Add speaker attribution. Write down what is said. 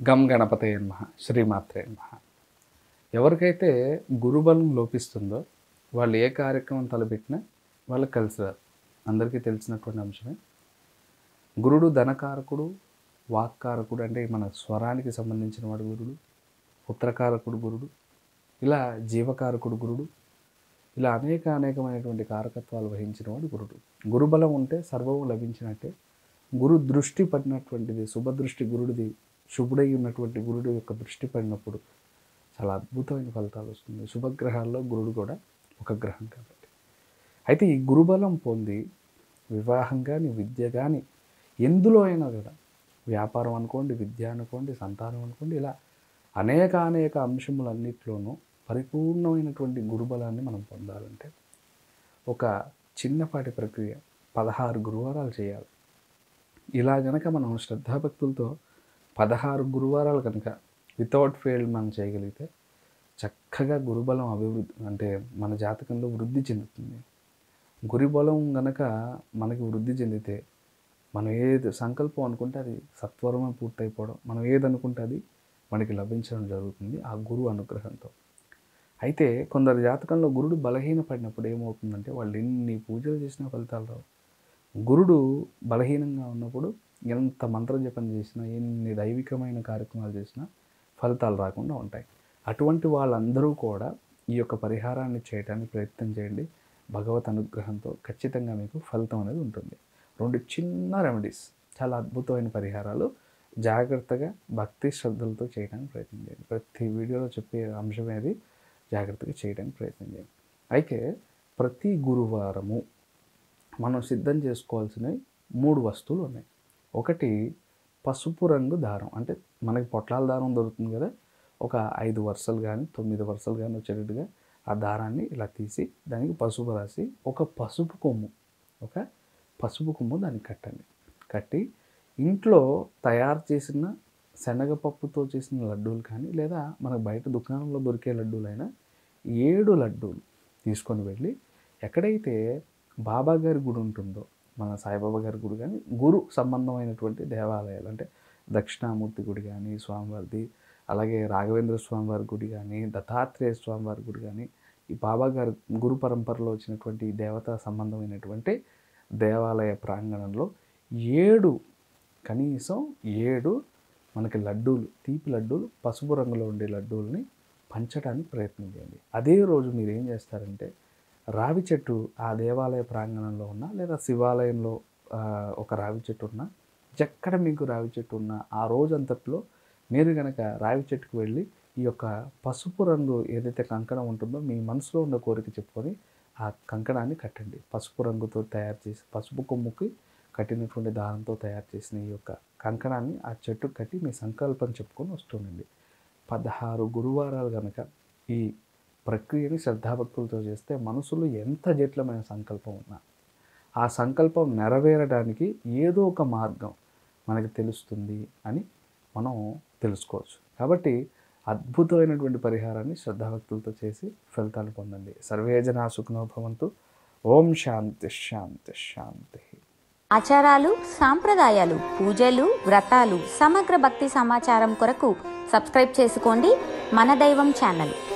Speaker 1: గం గణపతే నమ శ్రీమాత్రే నమ ఎవరికైతే గురుబలం లోపిస్తుందో వాళ్ళు ఏ కార్యక్రమం తలపెట్టినా వాళ్ళకి కలిసి రాదు అందరికీ తెలిసినటువంటి అంశమే గురుడు ధనకారకుడు వాక్కారకుడు అంటే మన స్వరానికి సంబంధించిన వాడు గురుడు పుత్రకారకుడు గురుడు ఇలా జీవకారకుడు గురుడు ఇలా అనేక అనేకమైనటువంటి కారకత్వాలు వహించిన వాడు గురుడు గురుబలం ఉంటే సర్వము లభించినట్టే గురు దృష్టి పడినటువంటిది శుభదృష్టి గురుడిది శుభుడై ఉన్నటువంటి గురుడు యొక్క దృష్టి పడినప్పుడు చాలా అద్భుతమైన ఫలితాలు వస్తుంది శుభగ్రహాల్లో గురుడు కూడా ఒక గ్రహం కాబట్టి అయితే ఈ గురుబలం పొంది వివాహం కానీ విద్య కానీ ఎందులో అయినా కూడా వ్యాపారం అనుకోండి విద్య అనుకోండి సంతానం అనుకోండి ఇలా అనేక అనేక అంశములన్నిట్లోనూ పరిపూర్ణమైనటువంటి గురుబలాన్ని మనం పొందాలంటే ఒక చిన్నపాటి ప్రక్రియ పదహారు గురువారాలు చేయాలి ఇలా గనక మనం శ్రద్ధాభక్తులతో పదహారు గురువారాలు కనుక వితౌట్ ఫెయిల్ మనం చేయగలిగితే చక్కగా గురుబలం అభివృద్ధి అంటే మన జాతకంలో వృద్ధి చెందుతుంది గురుబలం గనక మనకి వృద్ధి చెందితే మనం ఏది సంకల్పం అనుకుంటే అది సత్వరమే పూర్తయిపోవడం మనం ఏది అనుకుంటే అది మనకి లభించడం జరుగుతుంది ఆ గురువు అనుగ్రహంతో అయితే కొందరు జాతకంలో గురుడు బలహీనపడినప్పుడు ఏమవుతుందంటే వాళ్ళు ఎన్ని పూజలు చేసినా ఫలితాలు రావు గురుడు బలహీనంగా ఉన్నప్పుడు ఎంత మంత్ర జపం చేసినా ఎన్ని దైవికమైన కార్యక్రమాలు చేసినా ఫలితాలు రాకుండా ఉంటాయి అటువంటి వాళ్ళందరూ కూడా ఈ యొక్క పరిహారాన్ని చేయడానికి ప్రయత్నం చేయండి భగవత్ అనుగ్రహంతో ఖచ్చితంగా మీకు ఫలితం అనేది ఉంటుంది రెండు చిన్న రెమెడీస్ చాలా అద్భుతమైన పరిహారాలు జాగ్రత్తగా భక్తి శ్రద్ధలతో చేయడానికి ప్రయత్నం చేయండి ప్రతి వీడియోలో చెప్పే అంశం అది జాగ్రత్తగా చేయడానికి ప్రయత్నం చేయండి అయితే ప్రతి గురువారము మనం సిద్ధం చేసుకోవాల్సినవి మూడు వస్తువులు ఉన్నాయి ఒకటి పసుపు రంగు దారం అంటే మనకి పొట్లాల దారం దొరుకుతుంది కదా ఒక ఐదు వరుసలు కానీ తొమ్మిది వరుసలు కానీ వచ్చేటట్టుగా ఆ దారాన్ని ఇలా తీసి దానికి పసుపు రాసి ఒక పసుపు కొమ్ము ఒక పసుపు కొమ్ము దానికి కట్టండి కట్టి ఇంట్లో తయారు చేసిన శనగపప్పుతో చేసిన లడ్డూలు కానీ లేదా మనకు బయట దుకాణంలో దొరికే లడ్డూలైనా ఏడు లడ్డూలు తీసుకొని వెళ్ళి ఎక్కడైతే బాబా గారి గుడి ఉంటుందో మన సాయిబాబా గారి గుడి కానీ గురు సంబంధమైనటువంటి దేవాలయాలు అంటే దక్షిణామూర్తి గుడి కానీ స్వామివారిది అలాగే రాఘవేంద్ర స్వామివారి గుడి కానీ దత్తాత్రేయ స్వామివారి గుడి కానీ ఈ బాబా గారి గురు పరంపరలో వచ్చినటువంటి ఈ దేవతా సంబంధమైనటువంటి దేవాలయ ప్రాంగణంలో ఏడు కనీసం ఏడు మనకి లడ్డూలు తీపి లడ్డూలు పసుపు రంగులో ఉండే లడ్డూల్ని పంచడానికి ప్రయత్నం చేయండి అదే రోజు మీరు ఏం చేస్తారంటే రావి చెట్టు ఆ దేవాలయ ప్రాంగణంలో ఉన్న లేదా శివాలయంలో ఆ, ఒక రావి చెట్టు ఉన్న ఎక్కడ మీకు రావి చెట్టు ఉన్నా ఆ రోజంతట్లో మీరు కనుక రావి చెట్టుకు వెళ్ళి ఈ యొక్క పసుపు రంగు ఏదైతే కంకణం ఉంటుందో మీ మనసులో ఉన్న కోరిక చెప్పుకొని ఆ కంకణాన్ని కట్టండి పసుపు రంగుతో తయారు చేసి పసుపు కొమ్ముకి కట్టినటువంటి దారంతో తయారు చేసిన ఈ యొక్క కంకణాన్ని ఆ చెట్టు కట్టి మీ సంకల్పం చెప్పుకొని వస్తుండండి పదహారు గురువారాలు కనుక ఈ ప్రక్రియని శ్రద్ధాభక్తులతో చేస్తే మనసులో ఎంత జటిలమైన సంకల్పం ఉన్నా ఆ సంకల్పం నెరవేరడానికి ఏదో ఒక మార్గం మనకి తెలుస్తుంది అని మనం తెలుసుకోవచ్చు కాబట్టి అద్భుతమైనటువంటి పరిహారాన్ని శ్రద్ధాభక్తులతో చేసి ఫలితాలు పొందండి సర్వే జనా సుఖనో భవంతు ఓం శాంతి శాంతి శాంతి
Speaker 2: ఆచారాలు సాంప్రదాయాలు పూజలు వ్రతాలు సమగ్ర భక్తి సమాచారం కొరకు సబ్స్క్రైబ్ చేసుకోండి మన దైవం ఛానల్